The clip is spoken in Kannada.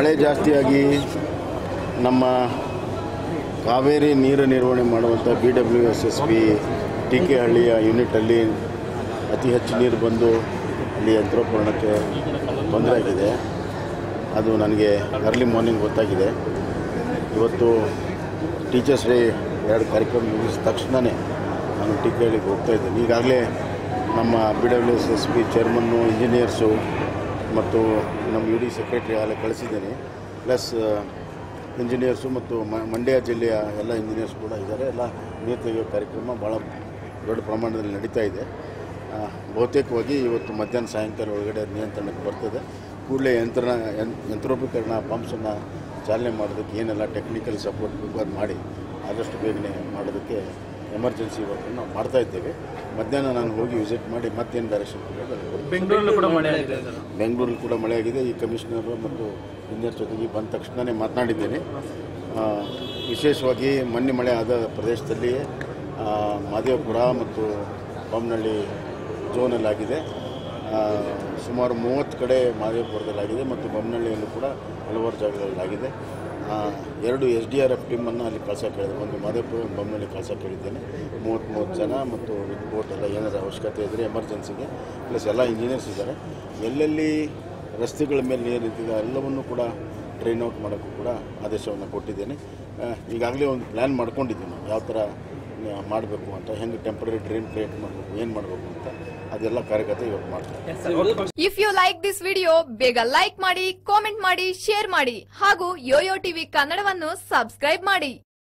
ಮಳೆ ಜಾಸ್ತಿಯಾಗಿ ನಮ್ಮ ಕಾವೇರಿ ನೀರು ನಿರ್ವಹಣೆ ಮಾಡುವಂಥ B W S S P T K ಹಳ್ಳಿಯ ಯೂನಿಟಲ್ಲಿ ಅತಿ ಹೆಚ್ಚು ನೀರು ಬಂದು ಅಲ್ಲಿ ಯಂತ್ರೋಪಕರಣಕ್ಕೆ ತೊಂದರೆ ಆಗಿದೆ ಅದು ನನಗೆ ಅರ್ಲಿ ಮಾರ್ನಿಂಗ್ ಗೊತ್ತಾಗಿದೆ ಇವತ್ತು ಟೀಚರ್ಸ್ ಡೇ ಎರಡು ಕಾರ್ಯಕ್ರಮ ಮುಗಿಸಿದ ತಕ್ಷಣವೇ ನಾನು ಟಿ ಕೆ ಹಳ್ಳಿಗೆ ಹೋಗ್ತಾ ಇದ್ದೀನಿ ಈಗಾಗಲೇ ನಮ್ಮ B W S S P chairman engineers ಮತ್ತು ನಮ್ಮ ಯು ಡಿ ಸೆಕ್ರೆಟ್ರಿ ಆಗಲೇ ಕಳಿಸಿದ್ದೀನಿ ಪ್ಲಸ್ ಇಂಜಿನಿಯರ್ಸು ಮತ್ತು ಮ- ಮಂಡ್ಯ ಜಿಲ್ಲೆಯ ಎಲ್ಲ ಇಂಜಿನಿಯರ್ಸ್ ಕೂಡ ಇದ್ದಾರೆ ಎಲ್ಲ ನೀರು ತೆಗೆಯೋ ಕಾರ್ಯಕ್ರಮ ಭಾಳ ದೊಡ್ಡ ಪ್ರಮಾಣದಲ್ಲಿ ನಡೀತಾ ಇದೆ ಆ, ಬಹುತೇಕವಾಗಿ ಇವತ್ತು ಮಧ್ಯಾಹ್ನ ಸಾಯಂಕಾಲ ಒಳಗಡೆ ಅದು ನಿಯಂತ್ರಣಕ್ಕೆ ಬರ್ತದೆ ಕೂಡಲೇ ಯಂತ್ರ ಯಂ- ಯಂತ್ರೋಪಕರಣ ಪಂಪ್ಸನ್ನು ಚಾಲನೆ ಮಾಡೋದಕ್ಕೆ ಏನೆಲ್ಲ ಟೆಕ್ನಿಕಲ್ ಸಪೋರ್ಟ್ ಬೇಕು ಅದು ಮಾಡಿ ಆದಷ್ಟು ಬೇಗನೆ ಮಾಡೋದಕ್ಕೆ ಎಮರ್ಜೆನ್ಸಿ ವರ್ಕನ್ನು ನಾವು ಮಾಡ್ತಾ ಇದ್ದೇವೆ ಮಧ್ಯಾಹ್ನ ನಾನು ಹೋಗಿ ವಿಸಿಟ್ ಮಾಡಿ ಮತ್ತೇನು ಡೈರೆಕ್ಷನ್ ಕೊಡಬೇಕು ಬೆಂಗಳೂರಲ್ಲೂ ಕೂಡ ಮಳೆ ಆಗಿದೆ ಬೆಂಗಳೂರಲ್ಲಿ ಕೂಡ ಮಳೆ ಆಗಿದೆ ಈ ಕಮಿಷನರು ಮತ್ತು ಇಂಜಿನಿಯರ್ ಜೊತೆಗೆ ಬಂದ ತಕ್ಷಣವೇ ಮಾತನಾಡಿದ್ದೇನೆ ಆ, ವಿಶೇಷವಾಗಿ ಮೊನ್ನೆ ಮಳೆ ಆದ ಪ್ರದೇಶದಲ್ಲಿ ಆ, ಮಾದೇವಪುರ ಮತ್ತು ಬೊಮ್ಮನಹಳ್ಳಿ ಝೋನಲ್ಲಾಗಿದೆ ಆ, ಸುಮಾರು ಮೂವತ್ತು ಕಡೆ ಮಾದೇವಪುರದಲ್ಲಾಗಿದೆ ಮತ್ತು ಬೊಮ್ಮನಹಳ್ಳಿಯಲ್ಲೂ ಕೂಡ ಹಲವಾರು ಜಾಗಗಳಲ್ಲಾಗಿದೆ ಆ, ಎರಡು ಎಸ್ ಡಿ ಆರ್ ಎಫ್ ಟೀಮನ್ನು ಅಲ್ಲಿ ಕಳ್ಸೋಕೆ ಹೇಳಿದೆ ಒಂದು ಮಾದೇವಪುರ ಒಂದು ಬೊಮ್ಮನಹಳ್ಳಿ ಕಳ್ಸೋಕೆ ಹೇಳಿದ್ದೇನೆ ಮೂವತ್ತು ಮೂವತ್ತು ಜನ ಮತ್ತು ವಿತ್ ಬೋಟ್ ಎಲ್ಲ ಏನಾದರೂ ಅವಶ್ಯಕತೆ ಇದ್ದರೆ ಎಮರ್ಜೆನ್ಸಿಗೆ ಪ್ಲಸ್ ಎಲ್ಲ ಇಂಜಿನಿಯರ್ಸ್ ಇದ್ದಾರೆ ಎಲ್ಲೆಲ್ಲಿ ರಸ್ತೆಗಳ ಮೇಲೆ ನೀರು ನಿಂತಿದೆ ಎಲ್ಲವನ್ನೂ ಕೂಡ ಡ್ರೈನ್ ಔಟ್ ಮಾಡೋಕ್ಕೂ ಕೂಡ ಆದೇಶವನ್ನು ಕೊಟ್ಟಿದ್ದೇನೆ ಆ, ಈಗಾಗಲೇ ಒಂದು ಪ್ಲ್ಯಾನ್ ಮಾಡ್ಕೊಂಡಿದ್ದೀನಿ ಯಾವ ಥರ ಮಾಡಬೇಕು ಅಂತ ಹೆಂಗೆ ಟೆಂಪ್ರರಿ ಡ್ರೈನ್ ಕ್ರಿಯೇಟ್ ಮಾಡಬೇಕು ಏನು ಮಾಡಬೇಕು ಅಂತ ಅದೆಲ್ಲ ಕಾರ್ಯಗತ ಇವತ್ತು ಮಾಡ್ತಾರೆ if you like this video ಬೇಗ ಲೈಕ್ ಮಾಡಿ ಕಾಮೆಂಟ್ ಮಾಡಿ ಶೇರ್ ಮಾಡಿ ಹಾಗೂ ಯೋಯೋ ಟಿವಿ ಕನ್ನಡವನ್ನು ಸಬ್ಸ್ಕ್ರೈಬ್ ಮಾಡಿ